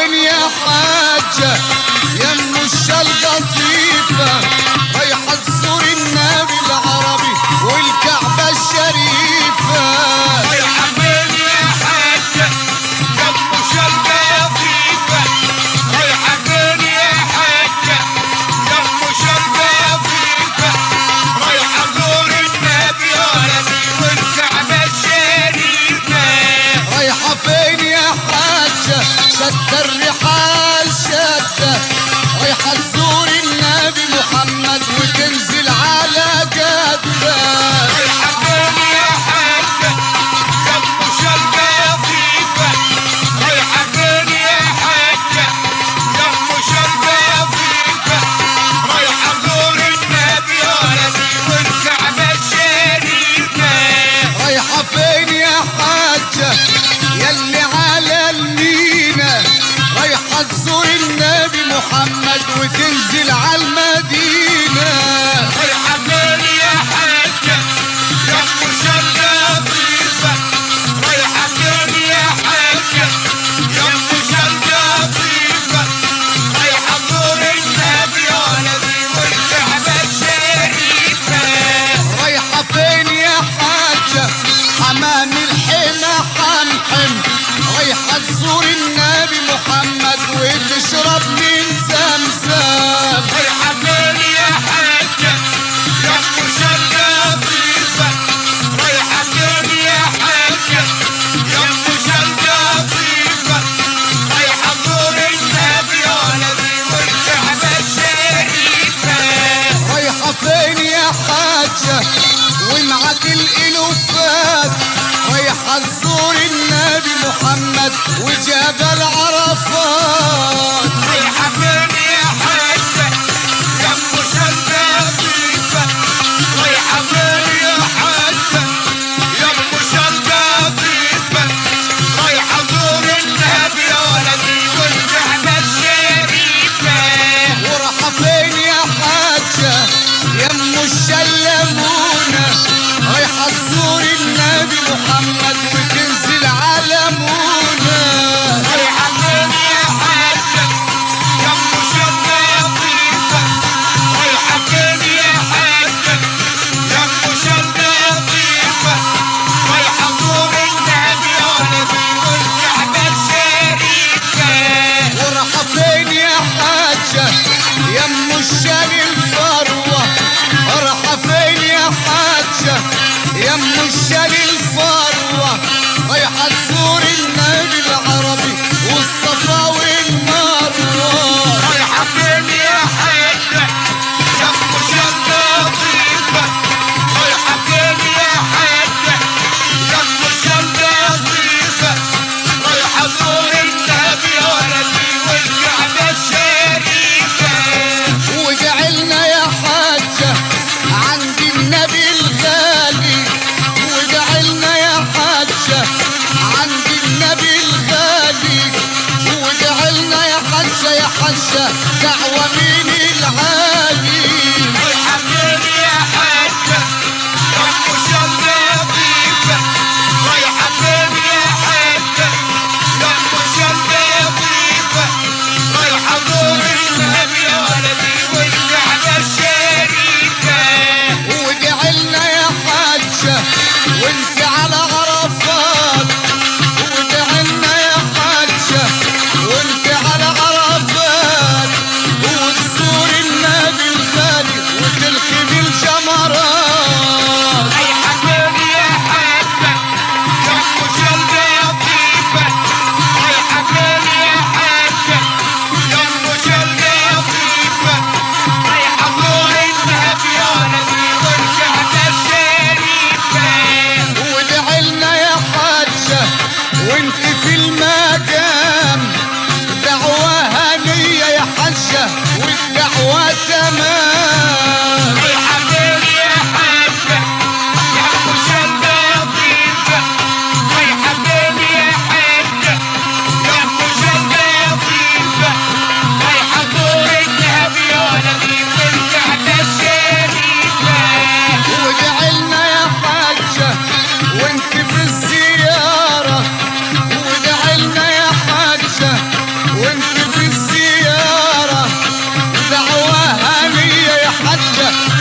فين يا حاجة يا ام الشلقطيفة رايحة تزور النبي العربي والكعبة الشريفة رايحة فين يا حاجة يا ام شلقطيفة رايحة فين يا حاجة يا ام شلقطيفة رايحة تزور النبي ولدي والكعبة الشريفة رايحة فين يا حاجة شتى الرحال شتى رايحة تزور النبي محمد وتنزل على جدة رايحة فين يا حاجة يا ام شلقطيفة رايحة فين يا حاجة يا ام شلقطيفة رايحة تزور النبي ولدي والكعبة الشريفة رايحة فين يا حاجة يلي على المينا رايحة تزور النبي محمد وتنزل على المدينة رايحة فين يا حاجة يا ام شلقطيفة رايحة فين يا حاجة يا ام شلقطيفة رايحة تزور النبي ولدي والكعبة الشريفة رايحة فين يا حاجة حمام الحمى حمحم رايحة تزور النبي محمد وتشرب من زمزم رايحة فين يا حاجة يا ام شلقطيفة رايحة فين يا حاجة يا ام شلقطيفة رايحة تزور النبي ولدي والكعبة الشريفة رايحة فين يا حاجة ومعك الالوفات رايحة تزور النبي محمد وجبل عرفات رايحة فين يا حاجة يا ام شلقطيفة رايحة فين يا حاجة يا ام شلقطيفة رايحة تزور النبي ولدي والكعبة الشريفة وراحة فين يا حاجة يا ام الشلمونة رايحة تزور النبي محمد وتنزل على منى رايحة فين يا حاجة يا ام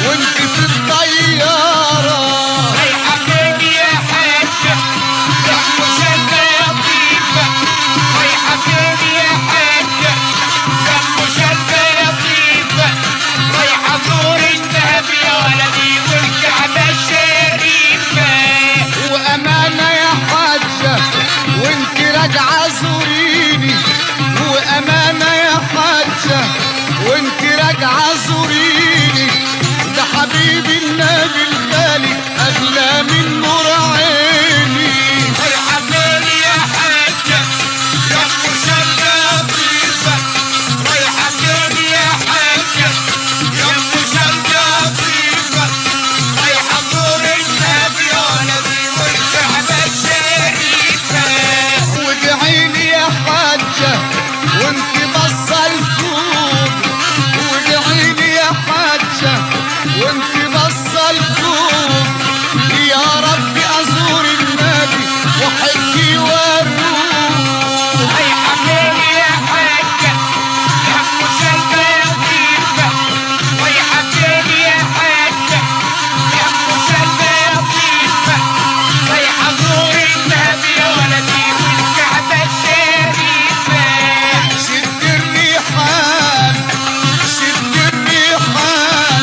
وانت في الطيارة رايحة فين يا حاجة يا مسلمة يا طيبة رايحة فين يا حاجة يا مسلمة يا طيبة رايحة زور النبي يا ولدي والكعبة الشريفة وأمانة يا حاجة وانت راجعة زوريني وأمانة يا حاجة وانت راجعة زوريني ده حبيبي النبي الغالي أغلى من نور عيني رايحة فين يا حاجة يا مسلمة يا طيبة رايحة فين يا حاجة يا مسلمة يا طيبة رايحة زور النبي يا ولدي والكعبة الشريفة وادعيلي يا حاجة وانت بصة الفوق وادعيلي يا حاجة وانت بصة الفوق يا ربي ازور النبي وحجي واروح رايحة فين يا حاجة يا مسلمة يا طيبة رايحة فين يا حاجة يا مسلمة يا طيبة رايحة زور النبي يا ولدي والكعبة الشريفة شد الريحان شد الريحان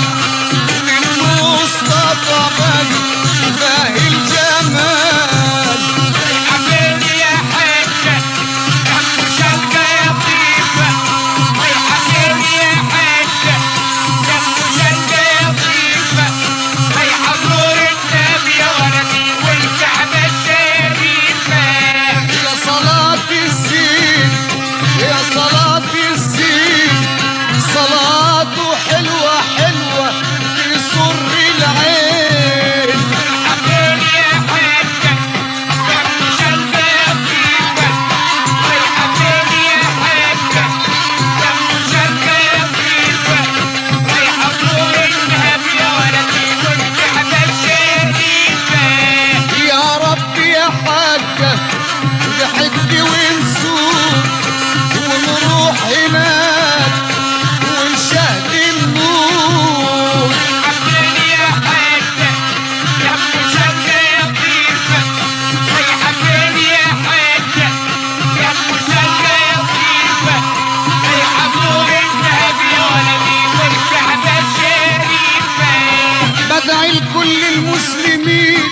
للمصطفى بني باهي الجمال رايحة فين يا حاجة يا مسلمة يا طيبة رايحة فين يا حاجة يا مسلمة يا طيبة رايحة زور النبي يا ولدي والكعبة الشريفة يا صلاة الزين يا صلاة الزين صلاته حلوة حلوة تسر العين فين يا حاجة يا مسلمة يا طيبة رايحة فين يا حاجة يا مسلمة يا طيبة رايحة زور النبي يا ولدي والكعبة الشريفة يا رب يا حاجة نحج ونسوق ونروح هناك ونشهد النور فين يا حاجة يا مسلمة يا طيبة رايحة فين يا حاجة يا مسلمة يا طيبة رايحة زور النبي يا ولدي والكعبة الشريفة بدعي لكل المسلمين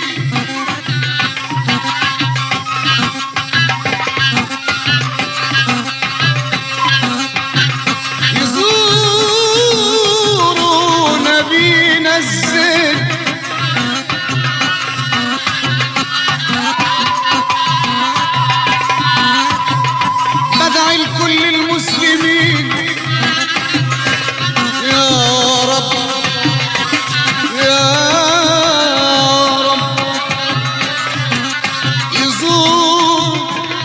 يزوروا نبينا الزين بدعي لكل المسلمين يا رب يا رب يزور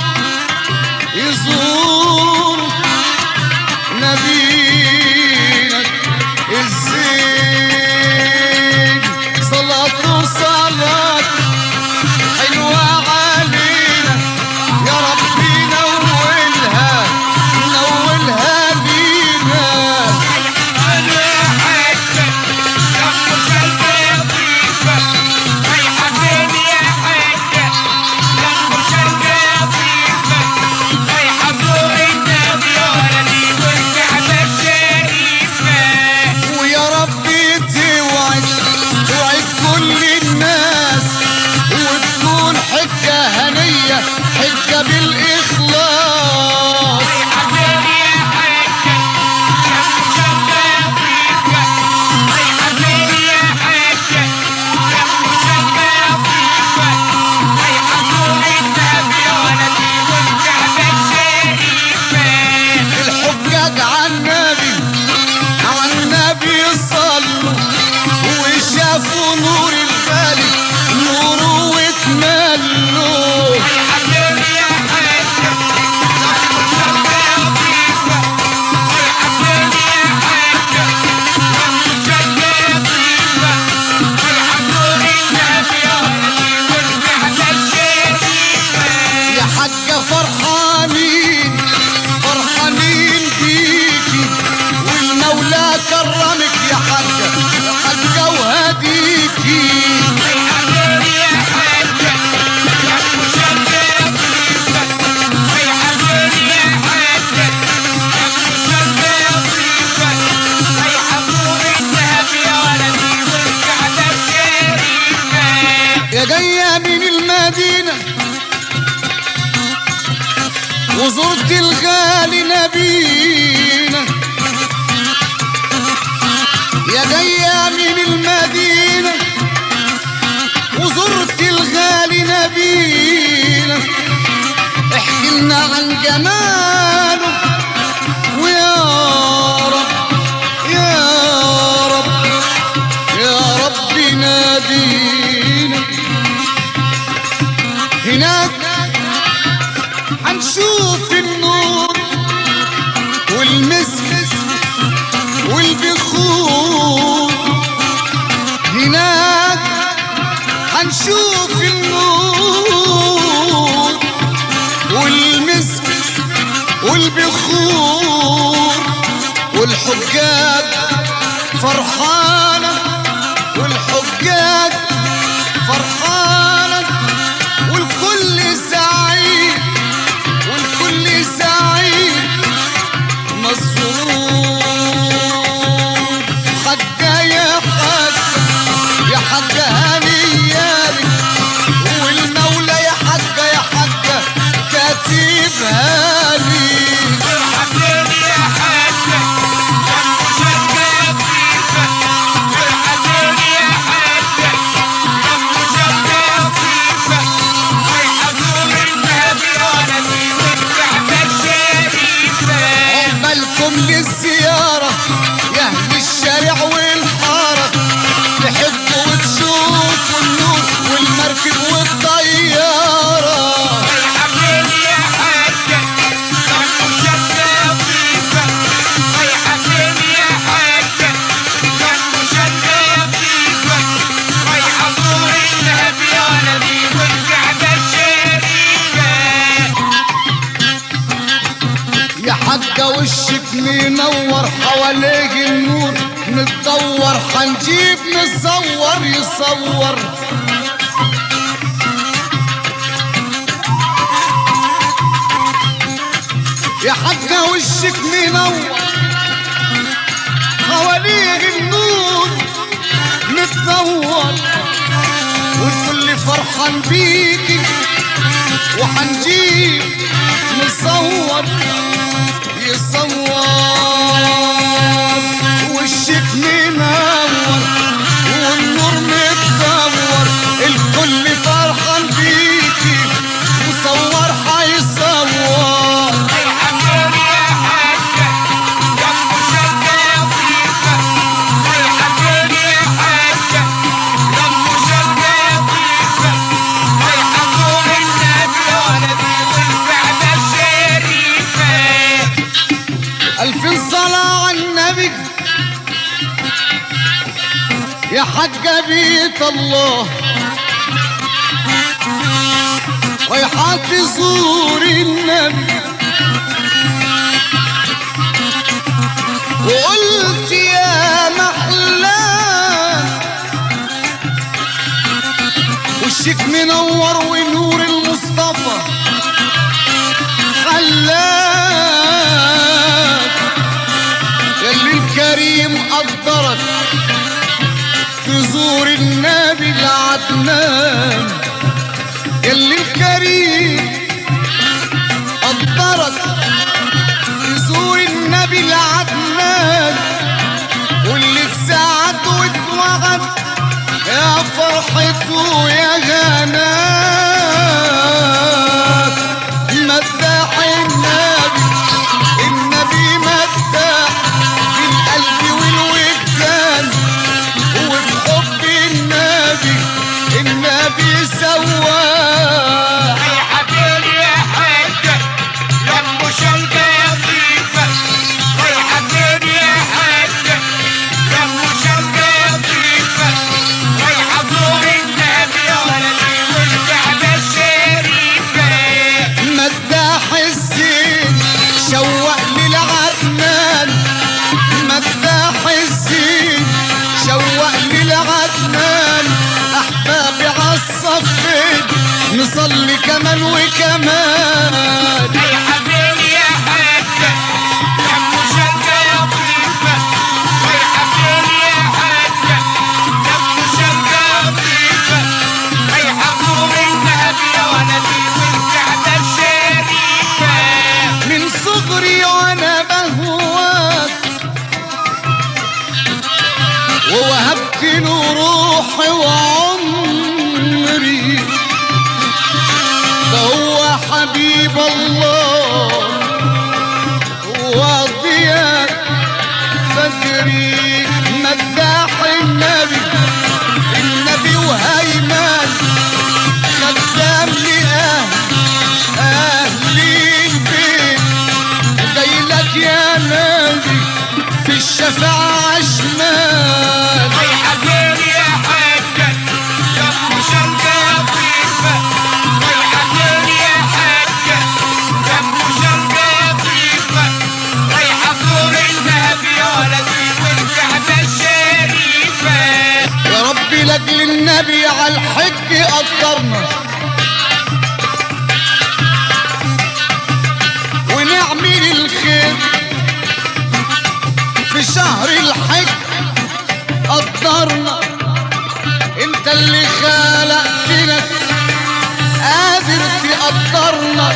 يزور نبينا الزين صلاة وصلاة حلوة علينا يا ربي نولها نولها بينا أنا حاجة يا مسلمة يا طيبة رايحة فين يا حاجة يا مسلمة يا طيبة رايحة زور النبي يا ولدي والكعبة الشريفة ويا ربي توعد توعد كل الناس وتكون حجة هنية حجة بالإخلاص رايحة فين يا حاجة يا مسلمة يا طيبة رايحة فين يا حاجة يا مسلمة يا طيبة رايحة زور النبي يا ولدي والكعبة الشريفة الحجاج على النبي على النبي صلوا وشافوا نور الغالي نوره واتملوا رايحة فين يا حاجة يا مسلمة يا طيبة رايحة فين يا حاجة يا مسلمة يا طيبة رايحة زور النبي يا ولدي والكعبة الشريفة يا حاجة فرحانين فرحانين بيكي والمولى كرمك يا حاجة يا حاجة جاية من المدينة وزرت الغالي نبينا يا جاية من المدينة وزرت الغالي نبينا احكي لنا عن جماله ويا رب يا رب يا رب نادينا هناك هنشوف النور والمسك والبخور هناك هنشوف النور والمسك والبخور والحجاج فرحانة والحجاج فرحانة والكل سعيد والكل سعيد مسرور حاجة يا حاجة يا حاجة هنيالي والمولى يا حاجة يا حاجة كاتبها لي مرحبتين يا حاجة يا مشجع فيفا مرحبتين يا حاجة يا مشجع فيفا ويحضر النبي ولدي والكعبة الشريفة عقبالكم للزيارة يا أهل الشارع والحارة تحبوا وتشوفوا النور والمركب والطيارة مرحبتين يا حاجة يا مشجع فيفا مرحبتين يا حاجة يا مشجع فيفا ويحضر النبي ولدي والكعبة الشريفة يا حاجة وشك منور حواليك النور نتدور حنجيب نصور يصور يا حاجة وشك منور حواليك النور نتدور والكل فرحان بيكي وحنجيب نصور يصور وشك منور والنور متدور الكل فرحان بيكي مصور حيصور مرحبتين يا حاجة يا مشجع فيفا مرحبتين يا حاجة يا مشجع فيفا ويحضر النبي ولدي والكعبة الشريفة ألف صلاة على النبي يا حاجة بيت الله ويحط زور النبي وقلت يا محلاه وشك منور ونور المصطفى خلاك يلي الكريم قدرك تزور النبي العدنان يلي الكريم قدرك تزور النبي العدنان واللي اتساعد واتوعد يا فرحته يا غناك مداح النبي النبي مداح في القلب والوجدان وفي حب النبي النبي سواح مرحبتين يا حاجة يا مشجع فيفا مرحبتين يا حاجة يا مشجع فيفا ويحضر النبي ولدي والكعبة الشريفة مداح الزين شوق للعدنان مداح الزين شوق للعدنان احبابي عالصفين نصلي كمان وكمان مرحبتين يا حاجة يا مشجع فيفا مرحبتين يا حاجة يا مشجع فيفا وهبت له روحي وعمري ده هو حبيب الله وضياء فجري مداح النبي النبي وهيمان خدام لأهل أهل البيت وجاي لك يا نبي في الشفاعة عشمان رايحة فين يا حاجة يا ام شنقة لطيفة رايحة فين يا حاجة يا ام شنقة لطيفة رايحة فوق الذهب يا ولدي والكعبة الشريفة يا ربي لاجل النبي على الحج قدرنا ونعمل الخير في شهر الحج قدرنا انت اللي خلقتنا قادر تقدرنا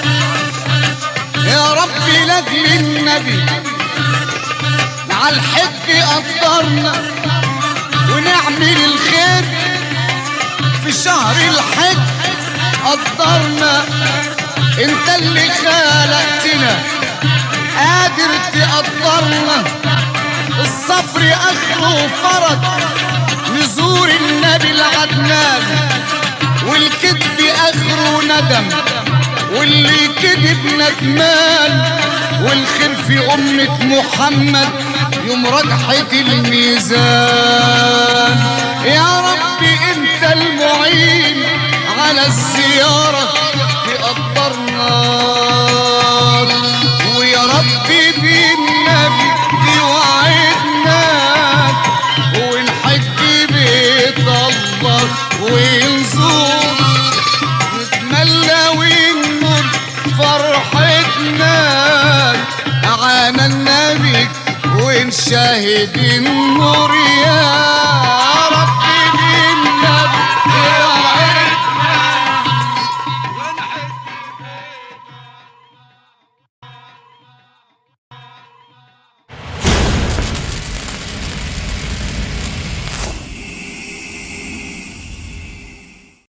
يا ربي لاجل النبي على الحج قدرنا ونعمل الخير في شهر الحج قدرنا انت اللي خلقتنا قادر تقدرنا الصبر اخره فرج نزور النبي العدنان والكذب اخره ندم واللي كذب ندمان والخير في أمة محمد يوم رجحة الميزان يا ربي انت المعين على الزيارة تقدرنا ويا ربي بالنبي توعدنا ونحج بيت الله ونزور نتملى ونقول فرحتنا عانا النبي ونشاهد النور يا